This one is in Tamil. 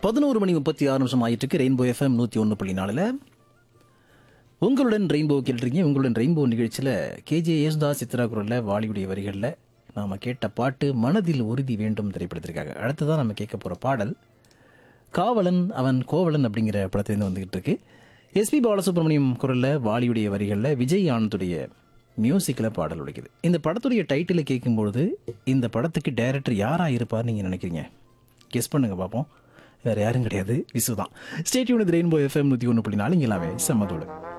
பதினோரு மணி முப்பத்தி ஆறு நிமிஷம் ஆயிட்டு இருக்கு ரெயின்போ எஃப்எம் நூற்றி ஒன்று புள்ளி நாலில் உங்களுடன் ரெயின்போ கேட்டிருக்கீங்க உங்களுடன் ரெயின்போ நிகழ்ச்சியில் கேஜே யேசுதாஸ் சித்ரா குரலில் வாலியுடைய வரிகளில் நாம் கேட்ட பாட்டு மனதில் உறுதி வேண்டும் திரைப்படத்திற்காக அடுத்ததான் நம்ம கேட்க போகிற பாடல் காவலன் அவன் கோவலன் அப்படிங்கிற படத்துலேருந்து வந்துகிட்டு இருக்கு எஸ்பி பாலசுப்ரமணியம் குரலில் வாலியுடைய வரிகளில் விஜய் ஆனந்துடைய மியூசிக்கில் பாடல் உடைக்குது இந்த படத்துடைய டைட்டிலை கேட்கும்பொழுது இந்த படத்துக்கு டைரக்டர் யாராக இருப்பார் நீங்கள் நினைக்கிறீங்க கெஸ் பண்ணுங்க பார்ப்போம் வேறு யாரும் கிடையாது விசு தான் ஸ்டேட்யூன் ரெயின்போ எஃப்எம் நூற்றி ஒன்று புள்ளி நாலு இங்கே எல்லாமே செம்மதோடு